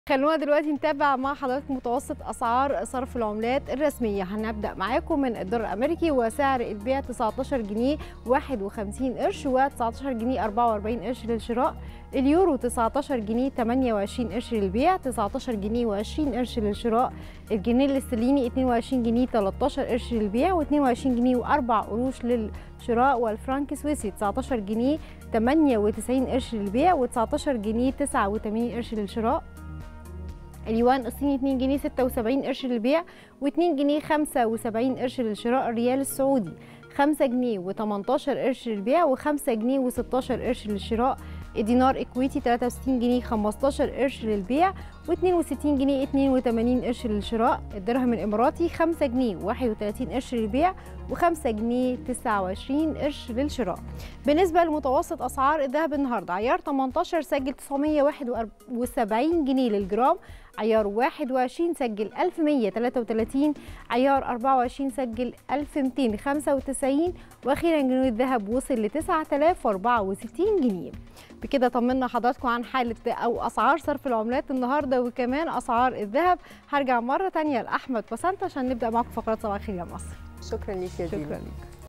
خلونا دلوقتي نتابع مع حضراتكم متوسط اسعار صرف العملات الرسميه هنبدا معاكم من الدولار الامريكي وسعر البيع 19 جنيه 51 قرش و19 جنيه 44 قرش للشراء اليورو 19 جنيه 28 قرش للبيع 19 جنيه و20 قرش للشراء الجنيه الاسترليني 22 جنيه 13 قرش للبيع و22 جنيه و4 قروش للشراء والفرنك السويسري 19 جنيه 98 قرش للبيع و19 جنيه 89 قرش للشراء اليوان الصيني 2 جنيه 76 قرش للبيع و2 جنيه 75 قرش للشراء الريال السعودي 5 جنيه و18 قرش للبيع و5 جنيه و16 قرش للشراء الدينار اكويتي 63 جنيه 15 قرش للبيع و62 جنيه 82 قرش للشراء الدرهم الاماراتي 5 جنيه 31 قرش للبيع و5 جنيه 29 قرش للشراء بالنسبه لمتوسط اسعار الذهب النهارده عيار 18 سجل 971 جنيه للجرام عيار 21 سجل 1133 عيار 24 سجل 1295 واخيرا جنيه الذهب وصل ل 9064 جنيه بكده طمنا حضراتكم عن حاله او اسعار صرف العملات النهارده وكمان اسعار الذهب هرجع مره ثانيه لاحمد بسنت عشان نبدا معاكم فقرات صباح الخير يا مصر شكرا ليك يا شكرا دينا لك